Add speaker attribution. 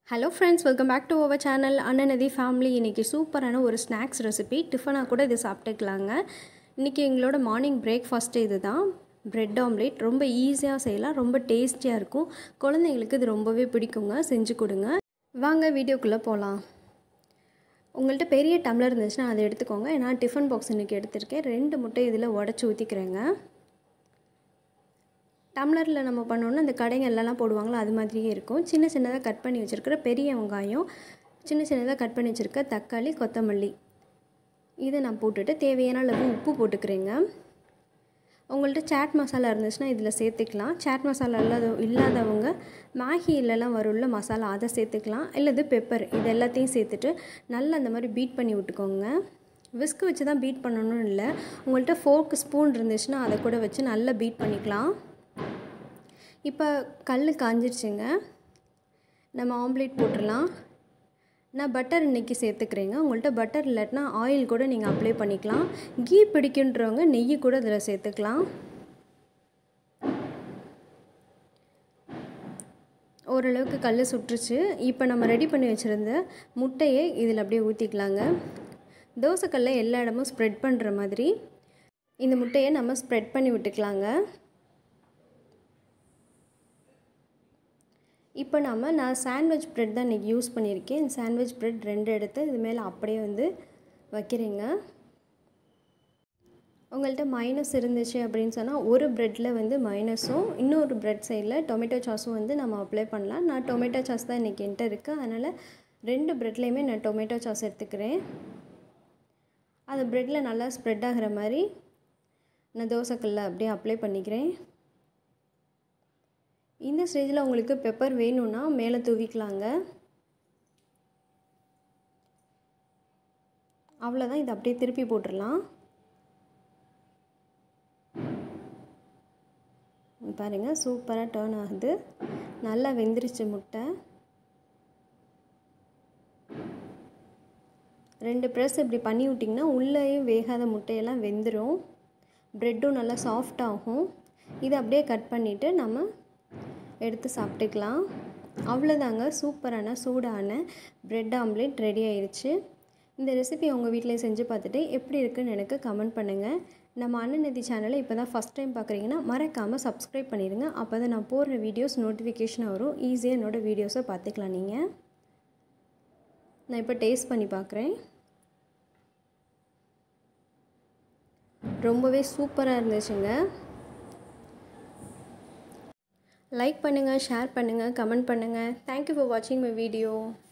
Speaker 1: hello friends welcome back to our channel Annanadhi family இன்றைக்கி சூப்பரான ஒரு ஸ்நாக்ஸ் ரெசிபி டிஃபனாக கூட இது சாப்பிட்டுக்கலாங்க இன்றைக்கி எங்களோட மார்னிங் பிரேக்ஃபாஸ்ட்டு இது தான் ப்ரெட் ஆம்லேட் ரொம்ப ஈஸியாக செய்யலாம் ரொம்ப டேஸ்டியாக இருக்கும் குழந்தைங்களுக்கு இது ரொம்பவே பிடிக்குங்க செஞ்சு கொடுங்க வாங்க வீடியோக்குள்ளே போகலாம் உங்கள்கிட்ட பெரிய டம்ளர் இருந்துச்சுன்னா அதை எடுத்துக்கோங்க நான் டிஃபன் பாக்ஸ் இன்றைக்கி எடுத்திருக்கேன் ரெண்டு முட்டை இதில் உடச்சி ஊற்றிக்கிறேங்க டம்ளரில் நம்ம பண்ணோன்னா இந்த கடைங்கள்லாம் போடுவாங்களோ அது மாதிரியே இருக்கும் சின்ன சின்னதாக கட் பண்ணி வச்சுருக்கிற பெரிய வெங்காயம் சின்ன சின்னதாக கட் பண்ணி வச்சுருக்க தக்காளி கொத்தமல்லி இதை நான் போட்டுட்டு தேவையான அளவு உப்பு போட்டுக்கிறேங்க உங்கள்கிட்ட சாட் மசாலா இருந்துச்சுன்னா இதில் சேர்த்துக்கலாம் சாட் மசாலா இல்லாத இல்லாதவங்க மேகிலலாம் வரும்ல மசாலா அதை சேர்த்துக்கலாம் இல்லது பெப்பர் இது எல்லாத்தையும் சேர்த்துட்டு நல்லா அந்த மாதிரி பீட் பண்ணி விட்டுக்கோங்க விஸ்க் வச்சு தான் பீட் பண்ணணும்னு இல்லை உங்கள்கிட்ட ஃபோர்க்கு ஸ்பூன் இருந்துச்சுன்னா அதை கூட வச்சு நல்லா பீட் பண்ணிக்கலாம் இப்போ கல் காஞ்சிருச்சுங்க நம்ம ஆம்லேட் போட்டுடலாம் நான் பட்டர் இன்றைக்கி சேர்த்துக்கிறேங்க உங்கள்கிட்ட பட்டர் இல்லாட்டினா ஆயில் கூட நீங்கள் அப்ளை பண்ணிக்கலாம் கீ பிடிக்குன்றவங்க நெய் கூட இதில் சேர்த்துக்கலாம் ஓரளவுக்கு கல் சுட்டுருச்சு இப்போ நம்ம ரெடி பண்ணி வச்சுருந்த முட்டையை இதில் அப்படியே ஊற்றிக்கலாங்க தோசைக்கல்லை எல்லா இடமும் ஸ்ப்ரெட் பண்ணுற மாதிரி இந்த முட்டையை நம்ம ஸ்ப்ரெட் பண்ணி விட்டுக்கலாங்க இப்போ நம்ம நான் சாண்ட்விச் ப்ரெட் தான் இன்றைக்கி யூஸ் பண்ணியிருக்கேன் இந்த சாண்ட்விச் ப்ரெட் ரெண்டு எடுத்து இது மேலே அப்படியே வந்து வைக்கிறேங்க உங்கள்கிட்ட மைனஸ் இருந்துச்சு அப்படின்னு சொன்னால் ஒரு ப்ரெட்டில் வந்து மைனஸும் இன்னொரு ப்ரெட் சைடில் டொமேட்டோ சாஸும் வந்து நம்ம அப்ளை பண்ணலாம் நான் டொமேட்டோ சாஸ் தான் இன்றைக்கி என்கிட்ட இருக்குது அதனால் ரெண்டு ப்ரெட்லேயுமே நான் டொமேட்டோ சாஸ் எடுத்துக்கிறேன் அது ப்ரெட்டில் நல்லா ஸ்ப்ரெட் ஆகிற மாதிரி நான் தோசைக்கல்ல அப்படியே அப்ளை பண்ணிக்கிறேன் இந்த ஸ்டேஜில் உங்களுக்கு பெப்பர் வேணும்னா மேலே தூவிக்கலாங்க அவ்வளோதான் இதை அப்படியே திருப்பி போட்டுடலாம் பாருங்கள் சூப்பராக டேர்ன் ஆகுது நல்லா வெந்துருச்சு முட்டை ரெண்டு ப்ரெஸ் இப்படி பண்ணி விட்டிங்கன்னா உள்ளேயும் வேகாத முட்டையெல்லாம் வெந்துடும் ப்ரெட்டும் நல்லா சாஃப்ட் ஆகும் இதை அப்படியே கட் பண்ணிவிட்டு நம்ம எடுத்து சாப்பிட்டுக்கலாம் அவ்வளோதாங்க சூப்பரான சூடான ப்ரெட் ஆம்லேட் ரெடி ஆயிடுச்சு இந்த ரெசிபி உங்கள் வீட்டில் செஞ்சு பார்த்துட்டு எப்படி இருக்குன்னு எனக்கு கமெண்ட் பண்ணுங்கள் நம்ம அன்னநிதி சேனலை இப்போ தான் ஃபஸ்ட் டைம் பார்க்குறீங்கன்னா மறக்காமல் சப்ஸ்கிரைப் பண்ணிடுங்க அப்போ தான் நான் போடுற வீடியோஸ் நோட்டிஃபிகேஷன் வரும் ஈஸியாக என்னோடய வீடியோஸை பார்த்துக்கலாம் நீங்கள் நான் இப்போ டேஸ்ட் பண்ணி பார்க்குறேன் ரொம்பவே சூப்பராக இருந்துச்சுங்க லைக் பண்ணுங்கள் ஷேர் பண்ணுங்கள் கமெண்ட் பண்ணுங்கள் தேங்க்யூ ஃபார் வாட்சிங் மை வீடியோ